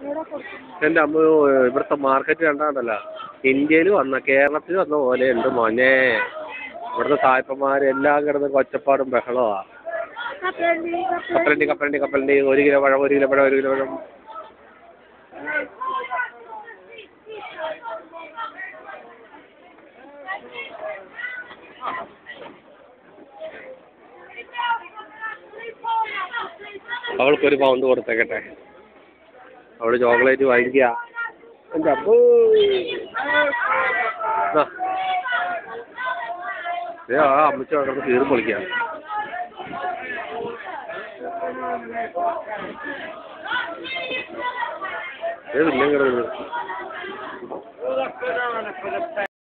എൻ്റെ അമ്മ ഇവിടുത്തെ മാർക്കറ്റ് കണ്ടാണ്ടല്ലോ ഇന്ത്യയിൽ വന്ന കേരളത്തിൽ വന്ന പോലെ ഉണ്ട് മോനെ ഇവിടുത്തെ സായപ്പന്മാർ എല്ലാം കിടന്ന് ഒച്ചപ്പാടും ബഹളമാണ് കപ്പലണ്ടി കപ്പലണ്ടി കപ്പലണ്ടി ഒരു കിലോ പഴം ഒരു കിലോ പഴം ഒരു കിലോ പഴം അവൾക്കൊരു പൗണ്ട് കൊടുത്തേക്കട്ടെ അവള് ചോക്ലേറ്റ് വാങ്ങിക്കുക എൻ്റെ അപ്പോ ആ ദേ ആ അമ്മച്ചി അവിടെ കിടന്ന് കീറി പൊളിക്കുക ഏ പിന്നെ കിടന്നു